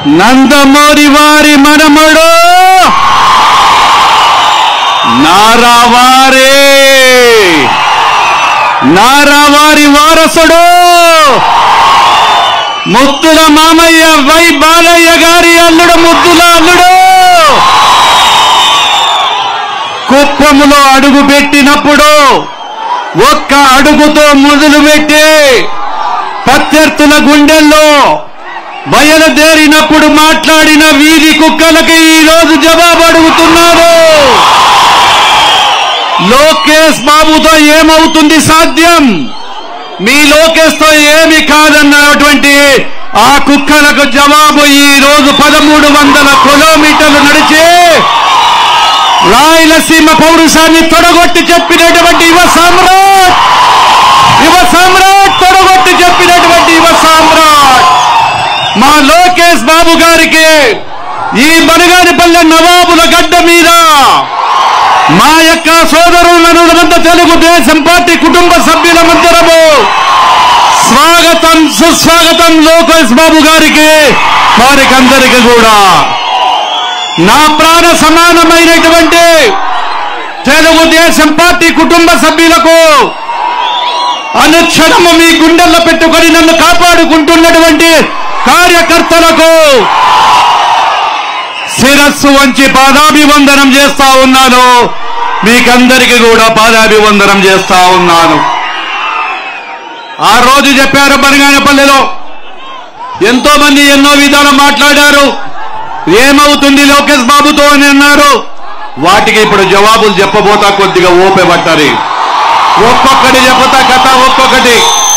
నందమూరి వారి మనమడు నారావారే నారావారి వారసుడు ముద్దుల మామయ్య వై బాలయ్య గారి అల్లుడు ముద్దుల అల్లుడు కుప్పములో అడుగు పెట్టినప్పుడు ఒక్క అడుగుతో మొదలుపెట్టి ప్రత్యర్థుల గుండెల్లో బయలుదేరినప్పుడు మాట్లాడిన వీధి కుక్కలకి ఈ రోజు జవాబు అడుగుతున్నారు లోకేష్ బాబుతో ఏమవుతుంది సాధ్యం మీ లోకేష్ తో ఏమి కాదన్నటువంటి ఆ కుక్కలకు జవాబు ఈ రోజు పదమూడు వందల కిలోమీటర్లు నడిచి రాయలసీమ పౌరుషాన్ని తొడగొట్టి చెప్పినటువంటి యువ సామ్రాట్ యువ సామ్రాట్ తొడగొట్టి చెప్పినటువంటి యువ సామ్రాట్ మా లోకేష్ బాబు గారికి ఈ బనగానిపల్లె నవాబుల గడ్డ మీద మా యొక్క సోదరులను మంద తెలుగుదేశం పార్టీ కుటుంబ సభ్యుల మందిరము స్వాగతం సుస్వాగతం లోకేష్ బాబు గారికి వారికి అందరికీ కూడా నా ప్రాణ సమానమైనటువంటి తెలుగుదేశం పార్టీ కుటుంబ సభ్యులకు అనుక్షణము మీ గుండెల్లో పెట్టుకొని నన్ను కాపాడుకుంటున్నటువంటి కార్యకర్తలకు శిరస్సు వంచి పాదాభివందనం చేస్తా ఉన్నాను మీకందరికీ కూడా పాదాభివందనం చేస్తా ఉన్నాను ఆ రోజు చెప్పారు బనగానపల్లిలో ఎంతో మంది ఎన్నో విధాలు మాట్లాడారు ఏమవుతుంది లోకేష్ బాబుతో అని అన్నారు వాటికి ఇప్పుడు జవాబులు చెప్పబోతా కొద్దిగా ఓపె పట్టారు ఒక్కొక్కటి చెబుతా కథ ఒక్కొక్కటి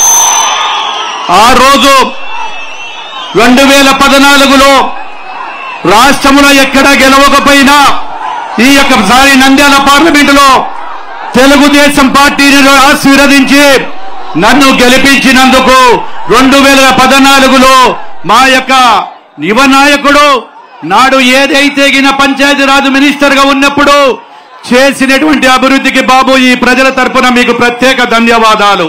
ఆ రోజు రెండు వేల పద్నాలుగులో రాష్ట్రంలో ఎక్కడ గెలవకపోయినా ఈ యొక్కసారి నంద్యాల పార్లమెంటులో తెలుగుదేశం పార్టీని ఆశీర్వదించి నన్ను గెలిపించినందుకు రెండు వేల పద్నాలుగులో మా యొక్క యువ నాయకుడు నాడు ఏదైతే గిన పంచాయతీరాజ్ మినిస్టర్ గా ఉన్నప్పుడు చేసినటువంటి అభివృద్ధికి బాబు ఈ ప్రజల తరపున మీకు ప్రత్యేక ధన్యవాదాలు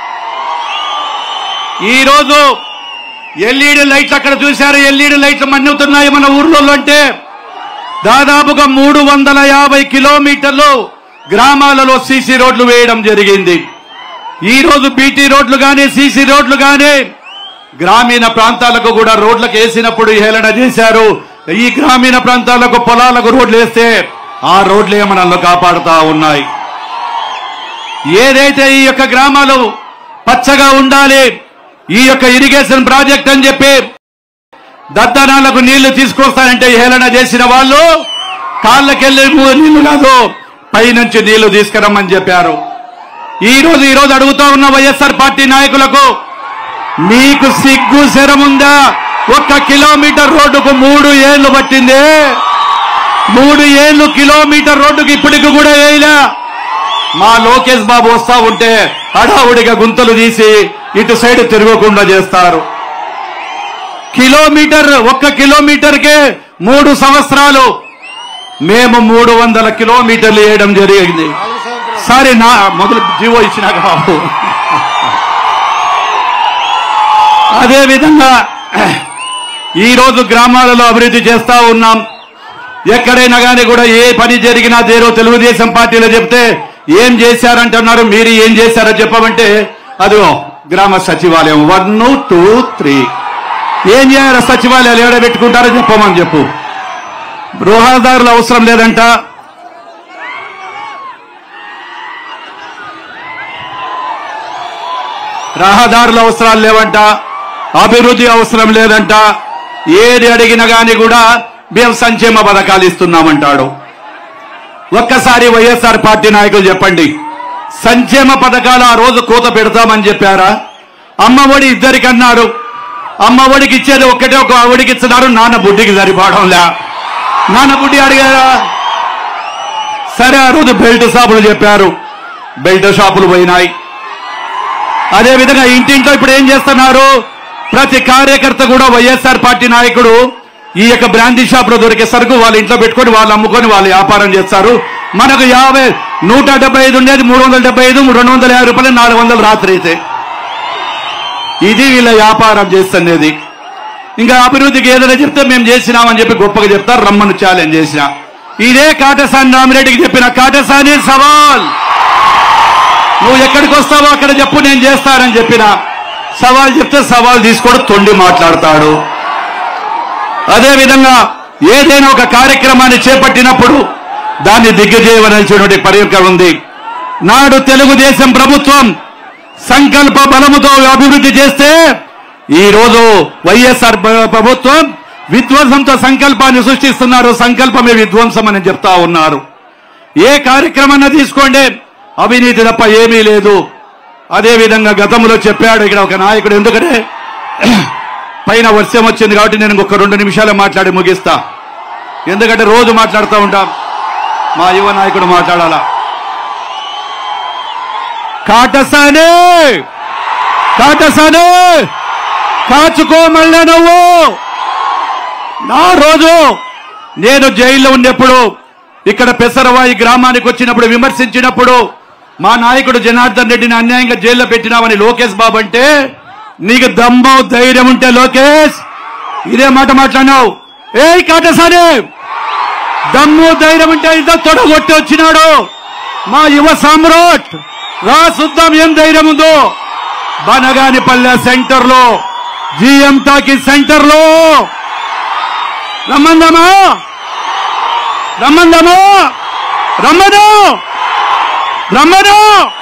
ఈ రోజు ఎల్ఈడి లైట్లు అక్కడ చూశారు ఎల్ఈడి లైట్లు మన్నుతున్నాయి మన ఊర్లలో అంటే దాదాపుగా మూడు వందల యాభై కిలోమీటర్లు గ్రామాలలో సీసీ రోడ్లు వేయడం జరిగింది ఈ రోజు బీటీ రోడ్లు కానీ సీసీ రోడ్లు కానీ గ్రామీణ ప్రాంతాలకు కూడా రోడ్లకు వేసినప్పుడు హేళన చేశారు ఈ గ్రామీణ ప్రాంతాలకు పొలాలకు రోడ్లు వేస్తే ఆ రోడ్లే మనల్ని కాపాడుతా ఉన్నాయి ఏదైతే ఈ యొక్క గ్రామాలు పచ్చగా ఉండాలి ఈ యొక్క ఇరిగేషన్ ప్రాజెక్ట్ అని చెప్పి దత్తనాలకు నీళ్లు తీసుకొస్తానంటే హేళన చేసిన వాళ్ళు కాళ్ళకెళ్ళి నీళ్లు కాదు పైనుంచి నీళ్లు తీసుకురమ్మని చెప్పారు ఈ రోజు ఈ రోజు అడుగుతా ఉన్న వైఎస్ఆర్ పార్టీ నాయకులకు మీకు సిగ్గు శరముందా ఒక్క కిలోమీటర్ రోడ్డుకు మూడు ఏళ్లు పట్టింది మూడు ఏళ్లు కిలోమీటర్ రోడ్డుకి ఇప్పటికి కూడా వేయలే మా లోకేష్ బాబు వస్తా ఉంటే హడావుడిగా గుంతలు తీసి ఇటు సైడ్ తిరగకుండా చేస్తారు కిలోమీటర్ ఒక్క కిలోమీటర్కే మూడు సంవత్సరాలు మేము మూడు వందల కిలోమీటర్లు వేయడం జరిగింది సరే నా మొదలు జీవో ఇచ్చినాక బాబు అదే విధంగా ఈ రోజు గ్రామాలలో అభివృద్ధి చేస్తా ఉన్నాం ఎక్కడైనా కానీ కూడా ఏ పని జరిగినా దేరో తెలుగుదేశం పార్టీలో చెప్తే ఏం చేశారంటున్నారు మీరు ఏం చేశారో చెప్పమంటే అదిగో గ్రామ సచివాలయం వన్ టూ త్రీ ఏం చేయాలి సచివాలయాలు ఏడ పెట్టుకుంటారో చెప్పమని చెప్పు గృహదారులు అవసరం లేదంట రహదారుల అవసరాలు లేవంట అభివృద్ధి అవసరం లేదంట ఏది అడిగినా గాని కూడా మేము సంక్షేమ పథకాలు ఇస్తున్నామంటాడు ఒక్కసారి వైఎస్ఆర్ పార్టీ నాయకులు చెప్పండి సంక్షేమ పథకాలు ఆ రోజు కూత పెడతామని చెప్పారా అమ్మఒడి ఇద్దరికి అన్నారు అమ్మఒడికి ఇచ్చేది ఒక్కటే ఒక ఆవిడికి ఇస్తున్నారు నాన్న బుడ్డికి సరిపోవడంలే నాన్న బుడ్డి అడిగారా సరే ఆ రోజు బెల్ట్ షాపులు చెప్పారు బెల్ట్ షాపులు పోయినాయి అదే విధంగా ఇంటింట్లో ఇప్పుడు ఏం చేస్తున్నారు ప్రతి కార్యకర్త కూడా వైఎస్ఆర్ పార్టీ నాయకుడు ఈ యొక్క బ్రాందీ షాప్ లో దొరికే సరుకు వాళ్ళ ఇంట్లో పెట్టుకొని వాళ్ళు అమ్ముకొని వాళ్ళు వ్యాపారం చేస్తారు మనకు యాభై నూట డెబ్బై ఐదు ఉండేది మూడు వందల డెబ్బై ఐదు రెండు వందల యాభై రూపాయలు నాలుగు వందలు రాత్రి అయితే ఇది వీళ్ళ వ్యాపారం చేస్తున్నది ఇంకా అభివృద్ధికి ఏదైనా చెప్తే మేము చేసినామని చెప్పి గొప్పగా చెప్తారు రమ్మను ఛాలెంజ్ చేసిన ఇదే కాటసాని రామిరెడ్డికి చెప్పిన కాటసాని సవాల్ నువ్వు ఎక్కడికి వస్తావో అక్కడ చెప్పు నేను చేస్తానని చెప్పిన సవాల్ చెప్తే సవాల్ తీసుకోడు తొండి మాట్లాడతాడు అదే విధంగా ఏదైనా ఒక కార్యక్రమాన్ని చేపట్టినప్పుడు దాన్ని దిగ్గజేయవలసినటువంటి పరికరం ఉంది నాడు తెలుగుదేశం ప్రభుత్వం సంకల్ప బలముతో అభివృద్ధి చేస్తే ఈ రోజు వైఎస్ఆర్ ప్ర- ప్రభుత్వం విధ్వంసంతో సంకల్పాన్ని సృష్టిస్తున్నారు సంకల్పమే విధ్వంసం అని చెప్తా ఉన్నారు ఏ కార్యక్రమాన్ని తీసుకోండి అవినీతి తప్ప ఏమీ లేదు అదే విధంగా గతంలో చెప్పాడు ఇక్కడ ఒక నాయకుడు ఎందుకంటే పైన వర్షం వచ్చింది కాబట్టి నేను ఇంకొక రెండు నిమిషాలు మాట్లాడి ముగిస్తా ఎందుకంటే రోజు మాట్లాడుతూ ఉంటాం మా యువ నాయకుడు మాట్లాడాలా కాటసానే కాటసానే కాచుకో మళ్ళా నువ్వు నా రోజు నేను జైల్లో ఉన్నప్పుడు ఇక్కడ పెసరవాయి గ్రామానికి వచ్చినప్పుడు విమర్శించినప్పుడు మా నాయకుడు జనార్దన్ రెడ్డిని అన్యాయంగా జైల్లో పెట్టినామని లోకేష్ బాబు అంటే నీకు దమ్ము ధైర్యం ఉంటే లోకేష్ ఇదే మాట మాట్లాడినావు ఏయ్ కాటసానే దమ్ము ధైర్యం ఉంటే ఇంత తొడగొట్టి వచ్చినాడు మా యువ సామ్రాట్ రా చూద్దాం ఏం ధైర్యం ఉందో బనగానిపల్లె సెంటర్ లో జిఎం టాకీ సెంటర్ లో రమ్మందమా రమ్మందమా రమ్మను రమ్మను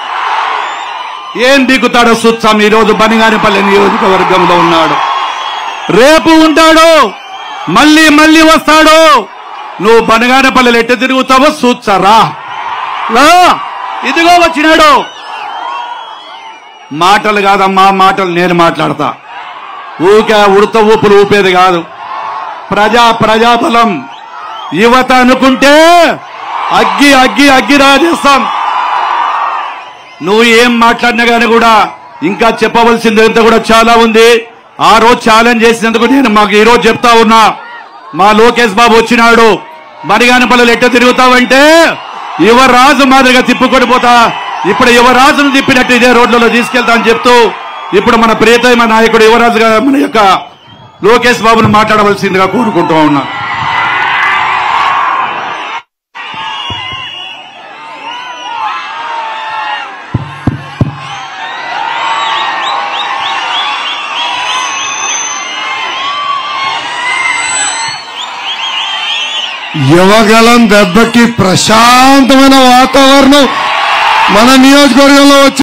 ఏం దిగుతాడో చూస్తాం ఈ రోజు బనిగానిపల్లి నియోజకవర్గంలో ఉన్నాడు రేపు ఉంటాడు మళ్ళీ మళ్ళీ వస్తాడు నువ్వు బనగానపల్లిలో ఎట్ట తిరుగుతావో చూచారా రా ఇదిగో వచ్చినాడు మాటలు కాదమ్మా మాటలు నేను మాట్లాడతా ఊకే ఉడత ఊపులు ఊపేది కాదు ప్రజా ప్రజాబలం యువత అనుకుంటే అగ్గి అగ్గి అగ్గి రాజేస్తాం నువ్వు ఏం మాట్లాడినా కానీ కూడా ఇంకా చెప్పవలసింది అంతా కూడా చాలా ఉంది ఆ రోజు ఛాలెంజ్ చేసినందుకు నేను మాకు ఈ రోజు చెప్తా ఉన్నా మా లోకేష్ బాబు వచ్చినాడు మరిగానపల్లి ఎట్ట తిరుగుతావంటే యువరాజు మాదిరిగా తిప్పుకొని పోతా ఇప్పుడు యువరాజును తిప్పినట్టు ఇదే రోడ్లలో తీసుకెళ్తా అని చెప్తూ ఇప్పుడు మన ప్రియతమ నాయకుడు యువరాజు గారు మన యొక్క లోకేష్ బాబును మాట్లాడవలసిందిగా కోరుకుంటూ ఉన్నా యువగలం దెబ్బకి ప్రశాంతమైన వాతావరణం మన నియోజకవర్గంలో వచ్చి